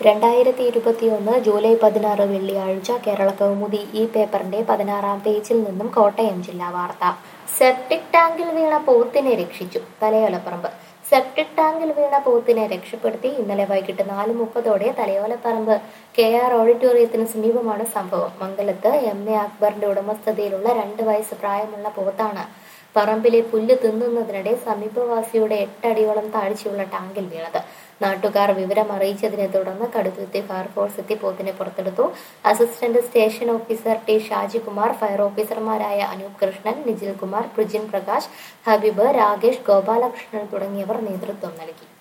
രണ്ടായിരത്തി ഇരുപത്തിയൊന്ന് ജൂലൈ പതിനാറ് വെള്ളിയാഴ്ച കേരള കൗമുദി ഈ പേപ്പറിന്റെ പതിനാറാം പേജിൽ നിന്നും കോട്ടയം ജില്ലാ വാർത്ത സെപ്റ്റിക് ടാങ്കിൽ വീണ പോത്തിനെ രക്ഷിച്ചു തലയോലപ്പറമ്പ് സെപ്റ്റിക് ടാങ്കിൽ വീണ പോത്തിനെ രക്ഷപ്പെടുത്തി ഇന്നലെ വൈകിട്ട് നാല് മുപ്പതോടെ തലയോലപ്പറമ്പ് കെ ആർ ഓഡിറ്റോറിയത്തിന് സമീപമാണ് സംഭവം മംഗലത്ത് എം എ അക്ബറിന്റെ ഉടമസ്ഥതയിലുള്ള രണ്ട് വയസ്സ് പ്രായമുള്ള പോത്താണ് പറമ്പിലെ പുല്ല് തിന്നുന്നതിനിടെ സമീപവാസിയുടെ എട്ടടിയോളം താഴ്ചയുള്ള ടാങ്കിൽ വീണത് നാട്ടുകാർ വിവരം അറിയിച്ചതിനെ തുടർന്ന് കടുത്തുരുത്തി ഫയർഫോഴ്സ് എത്തി പോത്തിനെ പുറത്തെടുത്തു assistant station officer T Shajikumar fire ഓഫീസർമാരായ അനൂപ് കൃഷ്ണൻ നിജിൽ കുമാർ പ്രിജിൻ പ്രകാശ് ഹബീബ് രാകേഷ് ഗോപാലകൃഷ്ണൻ തുടങ്ങിയവർ നേതൃത്വം നൽകി